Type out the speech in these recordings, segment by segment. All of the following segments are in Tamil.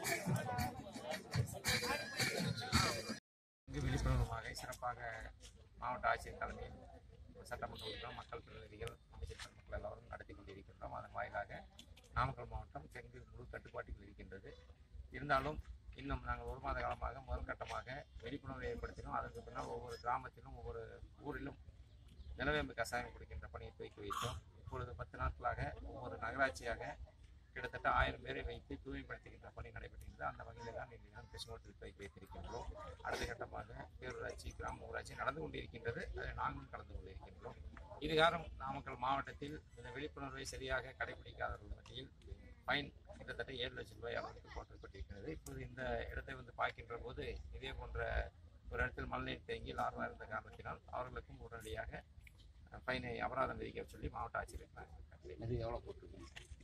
இங்கு விழிப்புணர்வாக சிறப்பாக மாவட்ட ஆட்சியர் தலைமையில் சட்டமன்ற உறுப்பினர் மக்கள் பிரதிநிதிகள் அமைச்சர் பெருமக்கள் எல்லோரும் நடத்தி கொண்டிருக்கின்றோம் அதன் வாயிலாக நாமக்கல் மாவட்டம் டெங்கு முழு கட்டுப்பாட்டில் இருக்கின்றது இருந்தாலும் இன்னும் நாங்கள் ஒரு மாத காலமாக முதல் கட்டமாக விழிப்புணர்வை ஏற்படுத்தினோம் அதற்கு பின்னால் ஒவ்வொரு கிராமத்திலும் ஒவ்வொரு ஊரிலும் நிலவேம்பு கஷாயம் கொடுக்கின்ற பணியை துவக்கி வைத்தோம் இப்பொழுது பத்து நாட்களாக ஒவ்வொரு நகராட்சியாக கிட்டத்தட்ட ஆயிரம் பேரை வைத்து தூய்மைப்படுத்துகின்ற பணி நடைபெறுகிறது அந்த வகையில் தான் இன்றைய தினம் கிருஷ்ணோட்டில் துவக்கி வைத்திருக்கின்றோம் அடுத்த கட்டமாக பேரூராட்சி கிராம ஊராட்சி நடந்து கொண்டிருக்கின்றது அதில் நாங்களும் கலந்து கொண்டிருக்கின்றோம் இதுகாரம் நாமக்கல் மாவட்டத்தில் இந்த விழிப்புணர்வை சரியாக கடைபிடிக்காதவர்கள் மத்தியில் ஃபைன் கிட்டத்தட்ட ஏழு லட்சம் ரூபாய் அளவுக்கு போட்டப்பட்டிருக்கிறது இப்போது இந்த இடத்தை வந்து பார்க்கின்ற போது இதே போன்ற ஒரு இடத்தில் மழைநீர் தேங்கி லார்வா இருந்த காரணத்தினால் அவர்களுக்கும் உடனடியாக ஃபைனை அபராதம் விதிக்க சொல்லி மாவட்ட ஆட்சியர் அது எவ்வளோ போட்டுருக்கீங்க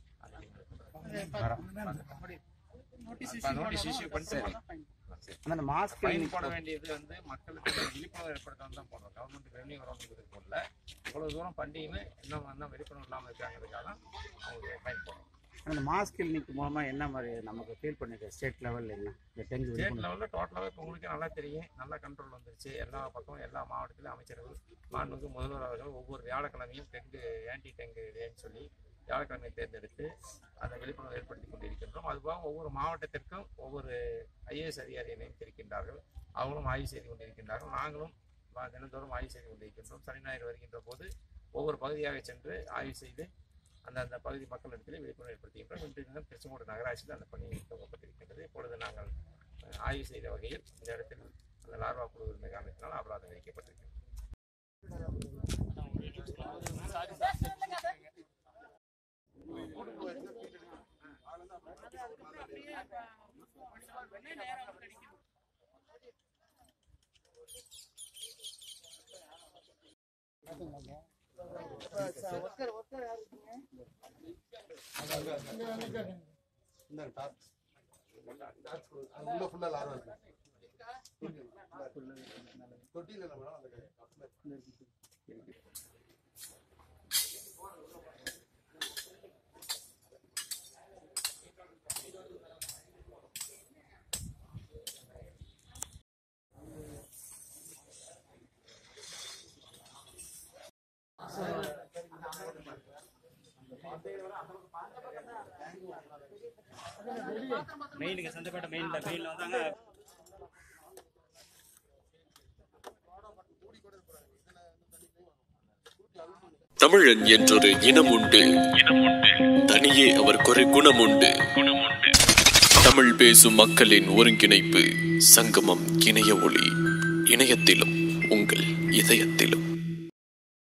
நோட்டீஸ் இஷ்யூ பண்ணிட்டு அந்த மாஸ்க் ஃபைன் போட வேண்டியது வந்து மக்களுக்கு விழிப்புணர்வு ஏற்படுத்தணும் தான் போடுறோம் கவர்மெண்ட் ரெவன்யூ வரணுங்கிறது போடல இவ்வளவு தூரம் பண்ணியுமே இன்னும் வந்து விழிப்புணர்வு இல்லாமல் இருக்காங்கிறதுக்காக தான் அவங்களுக்கு ஃபைன் போடுறோம் அந்த மாஸ் கிளினிக் மூலமா என்ன மாதிரி நமக்கு ஃபீல் பண்ணிருக்க ஸ்டேட் லெவல்ல என்ன இந்த டெங்கு ஸ்டேட் விழிப்புணர்வு லெவலில் டோட்டலாகவே இப்போ உங்களுக்கே நல்லா தெரியும் நல்லா கண்ட்ரோல் வந்துருச்சு எல்லா பக்கமும் எல்லா மாவட்டத்திலும் அமைச்சர்கள் மாண்புமிகு முதல்வர் அவர்கள் ஒவ்வொரு வியாழக்கிழமையும் டெங்கு ஆன்டி டெங்கு டேன்னு சொல்லி வியாழக்கிழமை தேர்ந்தெடுத்து அந்த விழிப்புணர்வு ஏற்படுத்தி கொண்டிருக்கின்றோம் அதுபோக ஒவ்வொரு மாவட்டத்திற்கும் ஒவ்வொரு ஐஏஎஸ் அதிகாரியை நியமித்திருக்கின்றார்கள் அவங்களும் ஆய்வு செய்து கொண்டிருக்கின்றார்கள் நாங்களும் வா- தினந்தோறும் ஆய்வு செய்து கொண்டிருக்கின்றோம் சனி ஞாயிறு வருகின்ற போது ஒவ்வொரு பகுதியாக சென்று ஆய்வு செய்து அந்த அந்த பகுதி மக்களிடத்தில் விழிப்புணர்வு ஏற்படுத்துகின்றோம் இன்று தினம் திருச்செங்கோடு நகராட்சியில் அந்த பணி துவங்கப்பட்டிருக்கின்றது இப்பொழுது நாங்கள் அஹ், ஆய்வு செய்த வகையில் இந்த இடத்தில் அந்த லார்வா குழு இருந்த காரணத்தினால் அபராதம் விதிக்கப்பட்டிருக்கிறது இந்த டார்ச் டார்ச் கொடு. அது உள்ள ஃபுல்லா லாரம் இருக்கு தொட்டியில் இல்லை மேடம் அந்த கப்பில் மெயினுக்கு சந்தப்பட்ட மெயின்ல மெயின்ல வந்தாங்க தமிழன் என்றொரு இனம் உண்டு தனியே அவர் குறை குணம் உண்டு தமிழ் பேசும் மக்களின் ஒருங்கிணைப்பு சங்கமம் இணைய ஒளி இணையத்திலும் உங்கள் இதயத்திலும்